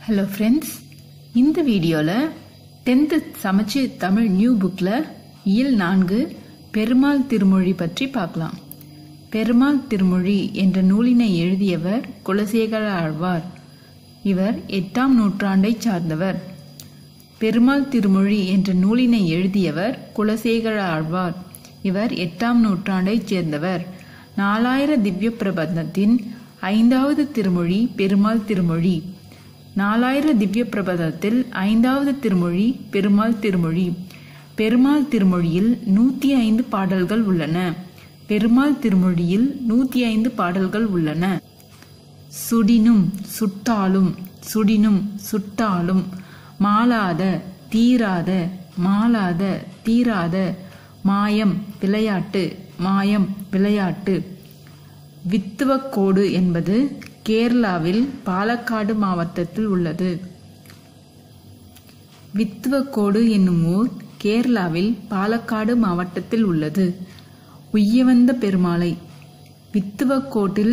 hello friends இந்த வீடியோவில் tenth சமைச்சு தமிழ் நியூ புக்கில் இயல் நான்கு பெருமாள் திருமொழி பற்றி பார்க்கலாம் பெருமாள் திருமொழி என்ற நூலினை எழுதியவர் குலசேகர ஆழ்வார் இவர் எட்டாம் நூற்றாண்டைச் சார்ந்தவர் பெருமாள் திருமொழி என்ற நூலினை எழுதியவர் குலசேகர ஆழ்வார் இவர் எட்டாம் நூற்றாண்டைச் சேர்ந்தவர் நாலாயிர திவ்ய பிரபந்தத்தின் ஐந்தாவது திருமொழி பெருமாள் திருமொழி நாலாயிர திவ்ய பிரபந்தத்தில் ஐந்தாவது திருமொழி பெருமாள் திருமொழி பெருமாள் திருமொழியில் நூத்தி ஐந்து பாடல்கள் உள்ளன பெருமாள் திருமொழியில் நூத்தி ஐந்து பாடல்கள் உள்ளன சுடினும் சுட்டாலும் சுடினும் சுட்டாலும் மாளாத தீராத மாளாத தீராத மாயம் விளையாட்டு மாயம் விளையாட்டு வித்துவக்கோடு என்பது கேரளாவில் பாலக்காடு மாவட்டத்தில் உள்ளது வித்துவக்கோடு என்னும் ஊர் கேரளாவில் பாலக்காடு மாவட்டத்தில் உள்ளது உய்யவந்த பெருமாளை வித்துவக்கோட்டில்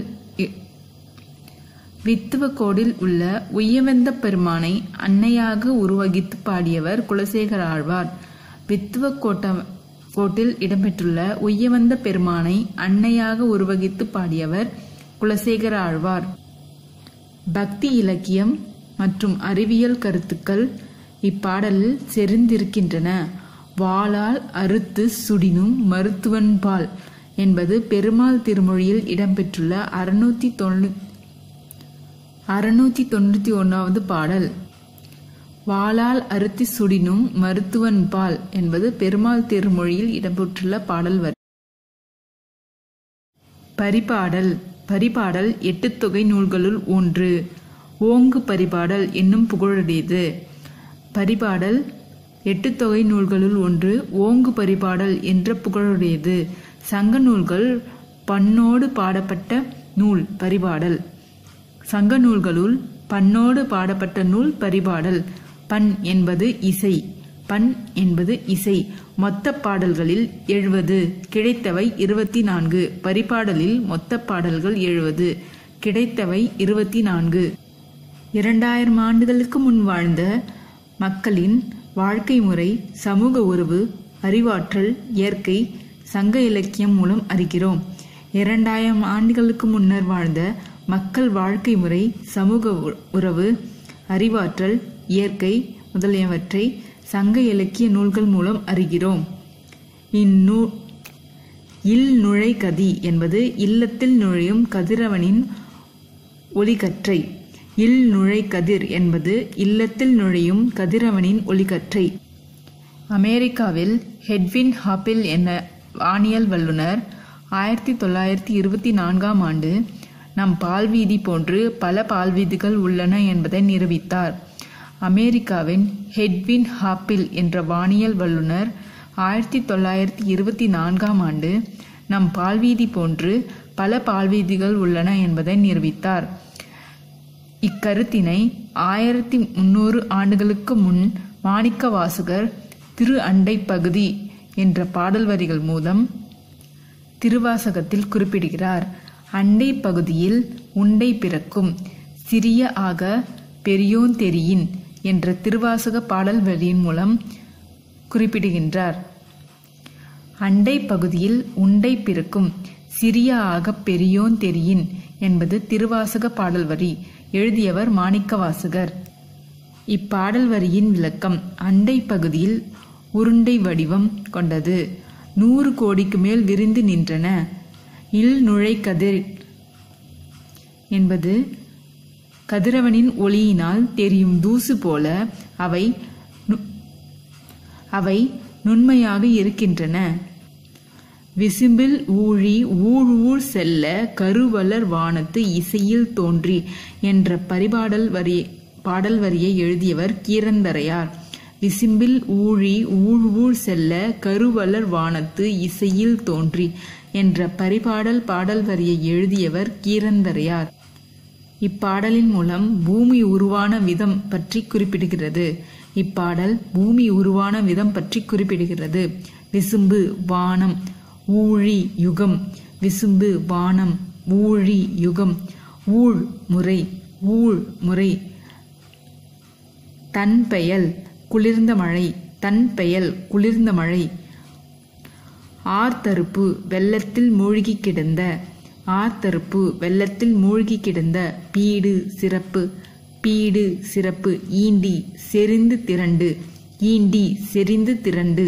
வித்துவக்கோடில் உள்ள உய்யவந்த பெருமானை அன்னையாக உருவகித்து பாடியவர் குலசேகர ஆழ்வார் வித்துவக்கோட்ட கோட்டில் இடம்பெற்றுள்ள உய்யவந்த பெருமானை அன்னையாக உருவகித்து பாடியவர் குலசேகர ஆழ்வார் பக்தி இலக்கியம் மற்றும் அறிவியல் கருத்துக்கள் இப்பாடலில் செறிந்திருக்கின்றன வாளால் அறுத்து சுடினும் மருத்துவன்பால் என்பது பெருமாள் திருமொழியில் இடம்பெற்றுள்ள அறுநூத்தி தொண்ணூ அறுநூத்தி தொண்ணூத்தி ஒன்னாவது பாடல் வாளால் அறுத்தி சுடினும் மருத்துவன் பால் என்பது பெருமாள் திருமொழியில் இடம்பெற்றுள்ள பாடல் வரி பரிபாடல் பரிபாடல் எட்டு தொகை நூல்களுள் ஒன்று ஓங்கு பரிபாடல் என்னும் புகழுடையது பரிபாடல் எட்டு தொகை நூல்களுள் ஒன்று ஓங்கு பரிபாடல் என்ற புகழுடையது சங்க நூல்கள் பண்ணோடு பாடப்பட்ட நூல் பரிபாடல் சங்க நூல்களுள் பண்ணோடு பாடப்பட்ட நூல் பரிபாடல் பண் என்பது இசை பண் என்பது இசை மொத்த பாடல்களில் எழுபது கிடைத்தவை இருபத்தி நான்கு பரிபாடலில் மொத்த பாடல்கள் எழுபது கிடைத்தவை இருபத்தி நான்கு இரண்டாயிரம் ஆண்டுகளுக்கு முன் வாழ்ந்த மக்களின் வாழ்க்கை முறை சமூக உறவு அறிவாற்றல் இயற்கை சங்க இலக்கியம் மூலம் அறிகிறோம் இரண்டாயிரம் ஆண்டுகளுக்கு முன்னர் வாழ்ந்த மக்கள் வாழ்க்கை முறை சமூக உறவு அறிவாற்றல் இயற்கை முதலியவற்றை சங்க இலக்கிய நூல்கள் மூலம் அறிகிறோம் இந்நூ இல் நுழை கதி என்பது இல்லத்தில் நுழையும் கதிரவனின் ஒளிகற்றை இல் நுழை கதிர் என்பது இல்லத்தில் நுழையும் கதிரவனின் ஒளிகற்றை அமெரிக்காவில் ஹெட்வின் ஹாப்பில் என்ற வானியல் வல்லுநர் ஆயிரத்தி தொள்ளாயிரத்தி இருபத்தி நான்காம் ஆண்டு நம் பால்வீதி போன்று பல பால்வீதிகள் உள்ளன என்பதை நிரூபித்தார் அமெரிக்காவின் ஹெட்வின் ஹாப்பில் என்ற வானியல் வல்லுநர் ஆயிரத்தி தொள்ளாயிரத்தி இருபத்தி நான்காம் ஆண்டு நம் பால்வீதி போன்று பல பால்வீதிகள் உள்ளன என்பதை நிரூபித்தார் இக்கருத்தினை ஆயிரத்தி முன்னூறு ஆண்டுகளுக்கு முன் மாணிக்க வாசகர் திரு அண்டை பகுதி என்ற பாடல் வரிகள் மூலம் திருவாசகத்தில் குறிப்பிடுகிறார் அண்டை பகுதியில் உண்டை பிறக்கும் சிறிய ஆக பெரியோன் தெரியின் என்ற திருவாசக பாடல் வரியின் மூலம் குறிப்பிடுகின்றார் அண்டை பகுதியில் உண்டை பிறக்கும் சிறிய ஆக பெரியோன் தெரியின் என்பது திருவாசக பாடல் வரி எழுதியவர் மாணிக்க வாசகர் இப்பாடல் வரியின் விளக்கம் அண்டை பகுதியில் உருண்டை வடிவம் கொண்டது நூறு கோடிக்கு மேல் விரிந்து நின்றன இல் நுழை கதிர் என்பது கதிரவனின் ஒளியினால் தெரியும் தூசு போல அவை அவை நுண்மையாக இருக்கின்றன விசும்பில் ஊழி ஊழ் ஊழ் செல்ல கருவலர் வானத்து இசையில் தோன்றி என்ற பரிபாடல் வரி பாடல் வரியை எழுதியவர் கீரந்தரையார் விசிம்பில் ஊழி ஊழ் ஊழ் செல்ல கருவலர் வானத்து இசையில் தோன்றி என்ற பரிபாடல் பாடல் வரியை எழுதியவர் கீரந்தரையார் இப்பாடலின் மூலம் பூமி உருவான விதம் பற்றி குறிப்பிடுகிறது இப்பாடல் பூமி உருவான விதம் பற்றி குறிப்பிடுகிறது விசும்பு வானம் ஊழி யுகம் விசும்பு வானம் ஊழி யுகம் ஊழ் முறை ஊழ் முறை தன் பெயல் குளிர்ந்த மழை தன் பெயல் குளிர்ந்த மழை ஆர்த்தருப்பு வெள்ளத்தில் மூழ்கி கிடந்த ஆர்த்தருப்பு வெள்ளத்தில் மூழ்கி கிடந்த பீடு சிறப்பு பீடு சிறப்பு ஈண்டி செறிந்து திரண்டு ஈண்டி செறிந்து திரண்டு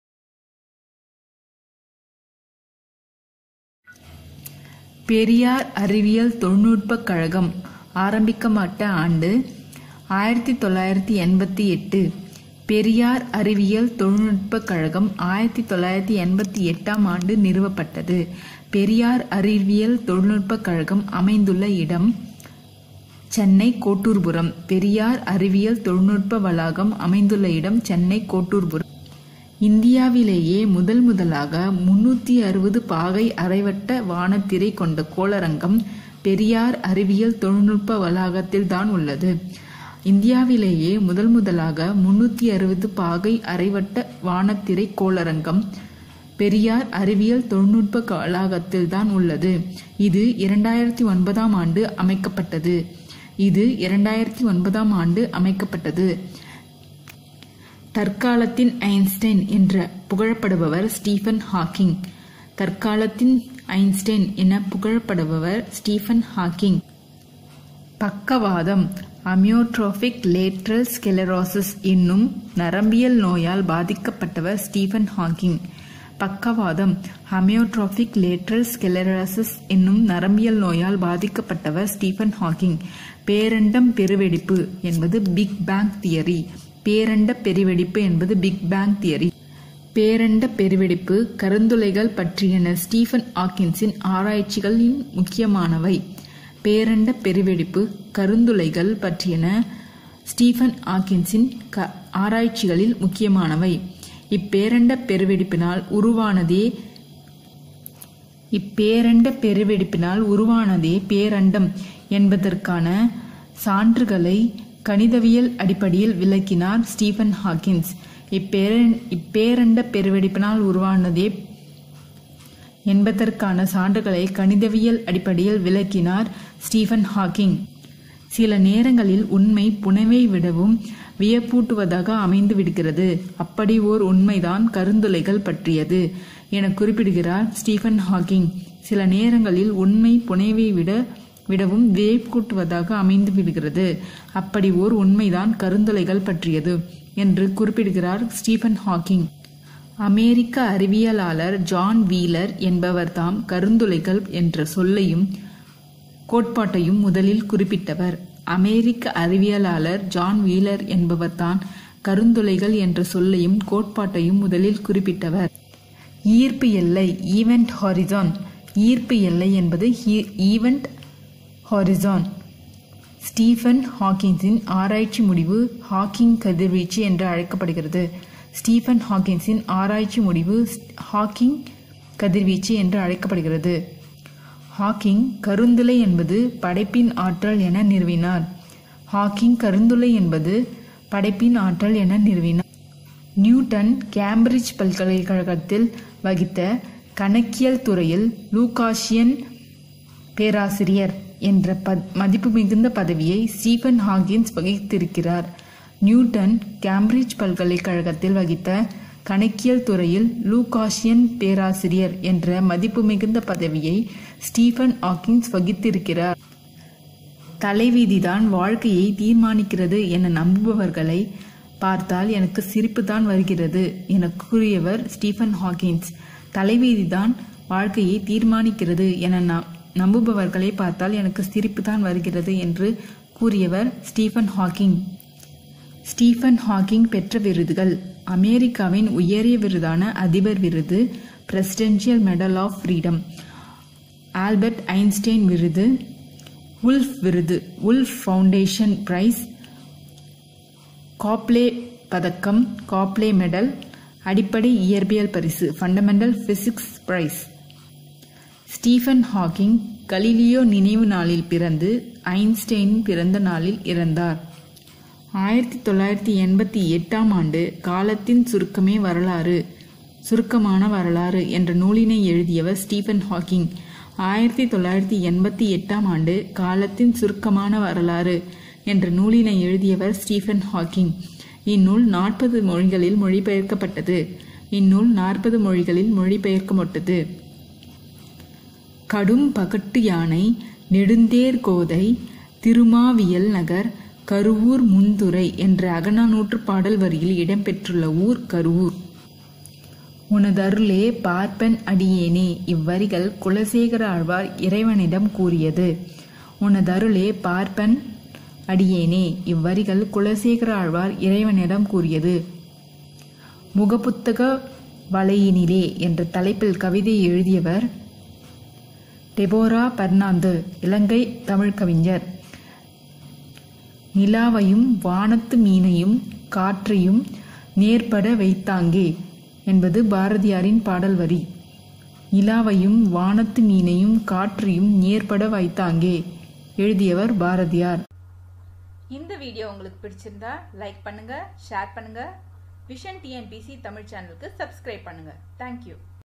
பெரியார் அறிவியல் தொழில்நுட்பக் கழகம் ஆரம்பிக்கப்பட்ட ஆண்டு ஆயிரத்தி தொள்ளாயிரத்தி எண்பத்தி எட்டு பெரியார் அறிவியல் தொழில்நுட்பக் கழகம் ஆயிரத்தி தொள்ளாயிரத்தி எண்பத்தி எட்டாம் ஆண்டு நிறுவப்பட்டது பெரியார் அறிவியல் தொழில்நுட்பக் கழகம் அமைந்துள்ள இடம் சென்னை கோட்டூர்புரம் பெரியார் அறிவியல் தொழில்நுட்ப வளாகம் அமைந்துள்ள இடம் சென்னை கோட்டூர்புரம் இந்தியாவிலேயே முதல் முதலாக முன்னூத்தி அறுபது பாகை அரைவட்ட வானத்திரை கொண்ட கோளரங்கம் பெரியார் அறிவியல் தொழில்நுட்ப வளாகத்தில் தான் உள்ளது இந்தியாவிலேயே முதல் முதலாக முன்னூத்தி அறுபது பாகை அரைவட்ட வானத்திரை கோளரங்கம் பெரியார் அறிவியல் தொழில்நுட்ப வளாகத்தில் தான் உள்ளது இது இரண்டாயிரத்தி ஒன்பதாம் ஆண்டு அமைக்கப்பட்டது இது இரண்டாயிரத்தி ஒன்பதாம் ஆண்டு அமைக்கப்பட்டது தற்காலத்தின் ஐன்ஸ்டைன் என்ற புகழப்படுபவர் ஸ்டீஃபன் ஹாக்கிங் தற்காலத்தின் ஐன்ஸ்டைன் என புகழப்படுபவர் ஸ்டீஃபன் ஹாக்கிங் பக்கவாதம் அமியோட்ரோபிக் லேட்ரல் ஸ்கெலரோசிஸ் என்னும் நரம்பியல் நோயால் பாதிக்கப்பட்டவர் ஸ்டீஃபன் ஹாக்கிங் பக்கவாதம் ஹமியோட்ரோபிக் லேட்ரல் ஸ்கெலரோசிஸ் என்னும் நரம்பியல் நோயால் பாதிக்கப்பட்டவர் ஸ்டீஃபன் ஹாக்கிங் பேரண்டம் பெருவெடிப்பு என்பது பிக் பேங் தியரி பேரண்ட பெருவெடிப்பு என்பது பிக் பேங் தியரி பேரண்ட பெருவெடிப்பு கருந்துளைகள் பற்றியன ஸ்டீஃபன் ஹாக்கின்ஸின் ஆராய்ச்சிகளின் முக்கியமானவை பேரண்ட பெருவெடிப்பு கருந்துளைகள் பற்றியன ஸ்டீஃபன் ஹாக்கின்ஸின் க ஆராய்ச்சிகளில் முக்கியமானவை இப்பேரண்ட பெருவெடிப்பினால் உருவானதே இப்பேரண்ட பெருவெடிப்பினால் உருவானதே பேரண்டம் என்பதற்கான சான்றுகளை கணிதவியல் அடிப்படையில் விளக்கினார் ஸ்டீஃபன் ஹாக்கின்ஸ் இப்பேர இப்பேரண்ட பெருவெடிப்பினால் உருவானதே என்பதற்கான சான்றுகளை கணிதவியல் அடிப்படையில் விளக்கினார் ஸ்டீஃபன் ஹாக்கிங் சில நேரங்களில் உண்மை புனைவை விடவும் வியப்பூட்டுவதாக அமைந்து விடுகிறது அப்படி ஓர் உண்மைதான் கருந்துளைகள் பற்றியது என குறிப்பிடுகிறார் ஸ்டீஃபன் ஹாக்கிங் சில நேரங்களில் உண்மை புனைவை விட விடவும் வியப்பூட்டுவதாக அமைந்து விடுகிறது அப்படி ஓர் உண்மைதான் கருந்துளைகள் பற்றியது என்று குறிப்பிடுகிறார் ஸ்டீஃபன் ஹாக்கிங் அமெரிக்க அறிவியலாளர் ஜான் வீலர் என்பவர் தாம் கருந்துளைகள் என்ற சொல்லையும் கோட்பாட்டையும் முதலில் குறிப்பிட்டவர் அமெரிக்க அறிவியலாளர் ஜான் வீலர் என்பவர்தான் கருந்துளைகள் என்ற சொல்லையும் கோட்பாட்டையும் முதலில் குறிப்பிட்டவர் ஈர்ப்பு எல்லை ஈவெண்ட் ஹாரிசான் ஈர்ப்பு எல்லை என்பது ஈவெண்ட் ஹாரிசான் ஸ்டீஃபன் ஹாக்கின்ஸின் ஆராய்ச்சி முடிவு ஹாக்கிங் கதிர்வீச்சு என்று அழைக்கப்படுகிறது ஸ்டீஃபன் ஹாக்கின்ஸின் ஆராய்ச்சி முடிவு ஹாக்கிங் கதிர்வீச்சு என்று அழைக்கப்படுகிறது ஹாக்கிங் கருந்துளை என்பது படைப்பின் ஆற்றல் என நிறுவினார் ஹாக்கிங் கருந்துளை என்பது படைப்பின் ஆற்றல் என நிறுவினார் நியூட்டன் கேம்பிரிட்ஜ் பல்கலைக்கழகத்தில் வகித்த கணக்கியல் துறையில் லூகாஷியன் பேராசிரியர் என்ற பத் மதிப்பு மிகுந்த பதவியை ஸ்டீஃபன் ஹாக்கின்ஸ் வகித்திருக்கிறார் நியூட்டன் கேம்பிரிட்ஜ் பல்கலைக்கழகத்தில் வகித்த கணக்கியல் துறையில் லூகாஷியன் பேராசிரியர் என்ற மதிப்பு மிகுந்த பதவியை ஸ்டீஃபன் ஹாக்கின்ஸ் வகித்திருக்கிறார் தலைவிதிதான் வாழ்க்கையை தீர்மானிக்கிறது என நம்புபவர்களை பார்த்தால் எனக்கு சிரிப்புதான் வருகிறது என கூறியவர் ஸ்டீஃபன் ஹாக்கின்ஸ் தலைவிதிதான் வாழ்க்கையை தீர்மானிக்கிறது என நம்புபவர்களை பார்த்தால் எனக்கு சிரிப்புதான் வருகிறது என்று கூறியவர் ஸ்டீஃபன் ஹாக்கிங் ஸ்டீஃபன் ஹாக்கிங் பெற்ற விருதுகள் அமெரிக்காவின் உயரிய விருதான அதிபர் விருது presidential medal of freedom Albert Einstein விருது உல்ஃப் விருது உல்ஃப் ஃபவுண்டேஷன் பிரைஸ் காப்லே பதக்கம் காப்லே மெடல் அடிப்படை இயற்பியல் பரிசு fundamental physics prize Stephen Hawking Galileo நினைவு நாளில் பிறந்து ஐன்ஸ்டைன் பிறந்த நாளில் இறந்தார் ஆயிரத்தி தொள்ளாயிரத்தி எண்பத்தி எட்டாம் ஆண்டு காலத்தின் சுருக்கமே வரலாறு சுருக்கமான வரலாறு என்ற நூலினை எழுதியவர் ஸ்டீஃபன் ஹாக்கிங் ஆயிரத்தி தொள்ளாயிரத்தி எண்பத்தி எட்டாம் ஆண்டு காலத்தின் சுருக்கமான வரலாறு என்ற நூலினை எழுதியவர் ஸ்டீஃபன் ஹாக்கிங் இந்நூல் நாற்பது மொழிகளில் மொழிபெயர்க்கப்பட்டது இந்நூல் நாற்பது மொழிகளில் மொழிபெயர்க்கப்பட்டது கடும் பகட்டு யானை நெடுந்தேர் கோதை திருமாவியல் நகர் கருவூர் முன்துறை என்ற அகநானூற்று பாடல் வரியில் இடம்பெற்றுள்ள ஊர் கருவூர் உனதருளே பார்ப்பன் அடியேனே இவ்வரிகள் குலசேகர ஆழ்வார் இறைவனிடம் கூறியது உனதருளே பார்ப்பன் அடியேனே இவ்வரிகள் குலசேகர ஆழ்வார் இறைவனிடம் கூறியது முகப்புத்தக வலையினிலே என்ற தலைப்பில் கவிதை எழுதியவர் டெபோரா பர்னாந்து இலங்கை தமிழ் கவிஞர் நிலாவையும் வானத்து மீனையும் காற்றையும் நேர்பட வைத்தாங்கே என்பது பாரதியாரின் பாடல் வரி நிலாவையும் வானத்து மீனையும் காற்றையும் நேர்பட வைத்தாங்கே எழுதியவர் பாரதியார் இந்த வீடியோ உங்களுக்கு பிடிச்சிருந்தா லைக் பண்ணுங்க ஷேர் பண்ணுங்க விஷன் டிஎன்பிசி தமிழ் சேனலுக்கு சப்ஸ்கிரைப் பண்ணுங்க தேங்க்யூ